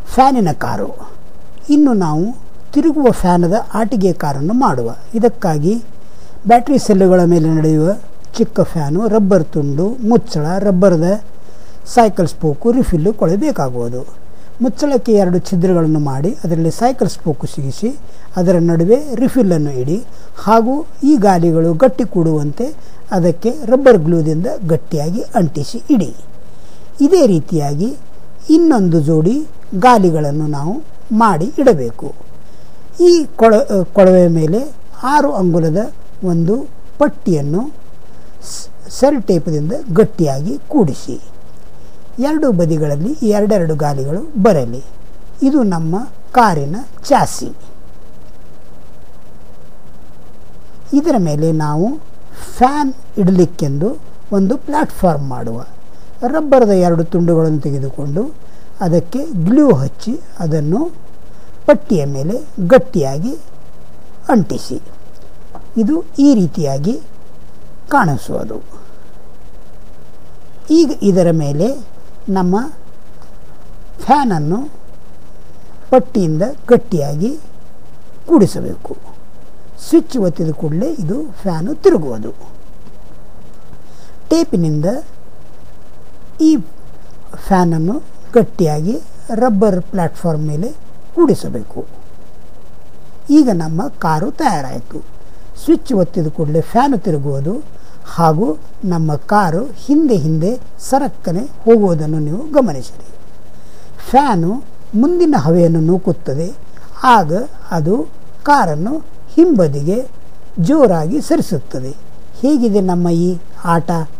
ಫ್ಯಾನಿನ car ಇನ್ನು ನಾವು ತಿರುಗುವ ಫ್ಯಾನದ ಆಟಿಕೆ ಕಾರನ್ನು ಮಾಡುವ ಇದಕ್ಕಾಗಿ ಬ್ಯಾಟ್ರಿ ಸೆಲ್ಲುಗಳ ಮೇಲೆ ನಡೆಯುವ ಚಿಕ್ಕ ಫ್ಯಾನು ರಬ್ಬರ್ ತುಂಡು ಮುಚ್ಚಳ ರಬ್ಬರ್ದ ಸೈಕಲ್ ಸ್ಪೋಕು ರಿಫಿಲ್ಲು ಕೊಳೆ ಬೇಕಾಗುವುದು ಮುಚ್ಚಳಕ್ಕೆ ಎರಡು ಛಿದ್ರಗಳನ್ನು ಮಾಡಿ ಅದರಲ್ಲಿ ಸೈಕಲ್ ಸ್ಪೋಕು ಸಿಗಿಸಿ ಅದರ ನಡುವೆ ರಿಫಿಲ್ಲನ್ನು ಇಡಿ ಹಾಗೂ ಈ ಗಾಲಿಗಳು ಗಟ್ಟಿ ಕೂಡುವಂತೆ ಅದಕ್ಕೆ ರಬ್ಬರ್ ಗ್ಲೂದಿಂದ ಗಟ್ಟಿಯಾಗಿ ಅಂಟಿಸಿ ಇಡಿ ಇದೇ ರೀತಿಯಾಗಿ ಇನ್ನೊಂದು ಜೋಡಿ ಗಾಲಿಗಳನ್ನು ನಾವು ಮಾಡಿ ಇಡಬೇಕು ಈ ಕೊಳ ಕೊಳವೆ ಮೇಲೆ ಆರು ಅಂಗುಲದ ಒಂದು ಪಟ್ಟಿಯನ್ನು ಸೆಲ್ ಟೇಪದಿಂದ ಗಟ್ಟಿಯಾಗಿ ಕೂಡಿಸಿ ಎರಡು ಬದಿಗಳಲ್ಲಿ ಎರಡೆರಡು ಗಾಲಿಗಳು ಬರಲಿ ಇದು ನಮ್ಮ ಕಾರಿನ ಚಾಸಿ ಇದರ ಮೇಲೆ ನಾವು ಫ್ಯಾನ್ ಇಡಲಿಕ್ಕೆಂದು ಒಂದು ಪ್ಲ್ಯಾಟ್ಫಾರ್ಮ್ ಮಾಡುವ ರಬ್ಬರದ ಎರಡು ತುಂಡುಗಳನ್ನು ತೆಗೆದುಕೊಂಡು ಅದಕ್ಕೆ ಗ್ಲೂ ಹಚ್ಚಿ ಅದನ್ನು ಪಟ್ಟಿಯ ಮೇಲೆ ಗಟ್ಟಿಯಾಗಿ ಅಂಟಿಸಿ ಇದು ಈ ರೀತಿಯಾಗಿ ಕಾಣಿಸುವುದು ಈಗ ಇದರ ಮೇಲೆ ನಮ್ಮ ಫ್ಯಾನನ್ನು ಪಟ್ಟಿಯಿಂದ ಗಟ್ಟಿಯಾಗಿ ಕೂಡಿಸಬೇಕು ಸ್ವಿಚ್ ಒತ್ತಿದ ಕೂಡಲೇ ಇದು ಫ್ಯಾನು ತಿರುಗುವುದು ಟೇಪಿನಿಂದ ಈ ಫ್ಯಾನನ್ನು ಗಟ್ಟಿಯಾಗಿ ರಬ್ಬರ್ ಪ್ಲ್ಯಾಟ್ಫಾರ್ಮ್ ಮೇಲೆ ಕೂಡಿಸಬೇಕು ಈಗ ನಮ್ಮ ಕಾರು ತಯಾರಾಯಿತು ಸ್ವಿಚ್ ಒತ್ತಿದ ಕೂಡಲೇ ಫ್ಯಾನು ತಿರುಗುವುದು ಹಾಗೂ ನಮ್ಮ ಕಾರು ಹಿಂದೆ ಹಿಂದೆ ಸರಕ್ಕನೆ ಹೋಗುವುದನ್ನು ನೀವು ಗಮನಿಸಿರಿ ಫ್ಯಾನು ಮುಂದಿನ ಹವೆಯನ್ನು ನೂಕುತ್ತದೆ ಆಗ ಅದು ಕಾರನ್ನು ಹಿಂಬದಿಗೆ ಜೋರಾಗಿ ಸರಿಸುತ್ತದೆ ಹೇಗಿದೆ ನಮ್ಮ ಈ ಆಟ